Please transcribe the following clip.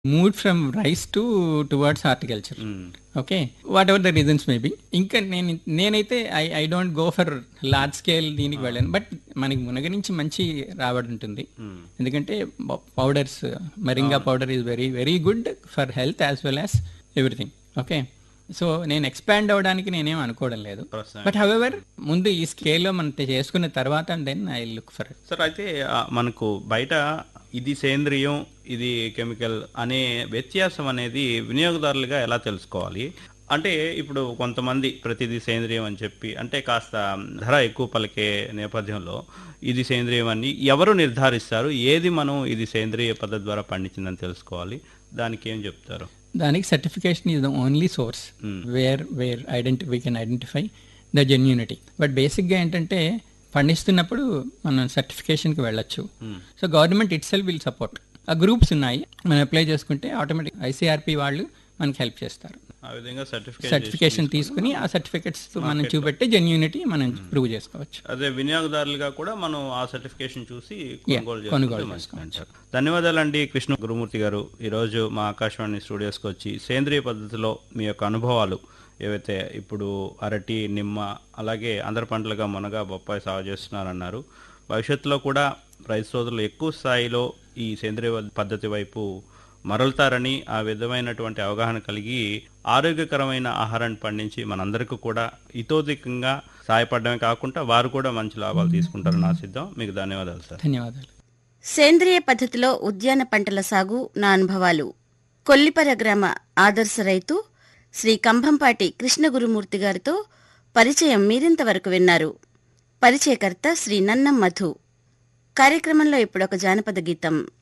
Move from rice to towards horticulture okay whatever the reasons maybe ఇంకా నేను నేనైతే I I don't go for large scale దీనికి వెళ్ళాను but మనకి మునగ నుంచి మంచి రాబడి ఉంటుంది ఎందుకంటే powders moringa powder is very very good for health as well as everything okay so నేను ఎక్స్పాండ్ అవ్వడానికి నేనేం అనుకోవడం లేదు ప్రస్తుతం. బట్ హవెవర్ ముందు ఈ స్కేల్లో మనం చేసుకున్న తర్వాత then I look for it sir అయితే ఆ, మనకు బయట ఇది సేంద్రియం ఇది కెమికల్ అనే వ్యత్యాసం అనేది వినియోగదారులుగా ఎలా తెలుసుకోవాలి అంటే ఇప్పుడు కొంతమంది ప్రతిదీ సేంద్రియం అని చెప్పి అంటే కాస్త ధర ఎక్కువ పలికే నేపథ్యంలో ఇది సేంద్రియం అని ఎవరు నిర్ధారిస్తారు ఏది మనం ఇది సేంద్రియ పద్ధతి ద్వారా పండించిందని తెలుసుకోవాలి దానికి ఏం చెప్తారు దానికి certification is the only source where where identity we can identify the genuinity but బేసిక్గా ఏంటంటే పండిస్తున్నప్పుడు మనం సర్టిఫికేషన్కి వెళ్ళొచ్చు so government itself will support ఆ గ్రూప్స్ ఉన్నాయి మనం అప్లై చేసుకుంటే ఆటోమేటిక్ ఐసీఆర్పి వాళ్ళు మనకి హెల్ప్ చేస్తారు ఆ విధంగా సర్టిఫికేట్ సర్టిఫికేషన్ తీసుకుని ఆ సర్టిఫికేట్స్ మనం చూపెట్టి జెన్యూనిటీ మనం ప్రూవ్ చేసుకోవచ్చు అదే వినియోగదారులుగా కూడా మనం ఆ సర్టిఫికేషన్ చూసి కొనుగోలు కొనుగోలు చేసుకుంటే మంచిది అంటారు ధన్యవాదాలండి కృష్ణ గురుమూర్తి గారు ఈరోజు మా ఆకాశవాణి స్టూడియోస్కి వచ్చి సేంద్రియ పద్ధతిలో మీ యొక్క అనుభవాలు ఏవైతే ఇప్పుడు అరటి నిమ్మ అలాగే అందరి పంటలుగా మునగ బొప్పాయి సాగు చేస్తున్నారన్నారు భవిష్యత్తులో కూడా రైతు సోదరులు ఎక్కువ స్థాయిలో ఈ సేంద్రియ పద్ధతి వైపు మరలుతారని ఆ విధమైనటువంటి అవగాహన కలిగి ఆరోగ్యకరమైన ఆహారాన్ని పండించి మనందరికీ కూడా ఇతోధికంగా సహాయపడమే కాకుండా వారు కూడా మంచి లాభాలు తీసుకుంటారని ఆశిద్దాం మీకు ధన్యవాదాలు సార్ ధన్యవాదాలు సేంద్రియ పద్ధతిలో ఉద్యాన పంటల సాగు నా అనుభవాలు కొల్లిపర గ్రామ ఆదర్శ రైతు శ్రీ కంభంపాటి కృష్ణ గురుమూర్తి గారితో పరిచయం మీరింతవరకు విన్నారు పరిచయకర్త శ్రీ నన్నం మధు కార్యక్రమంలో ఇప్పుడొక జానపద గీతం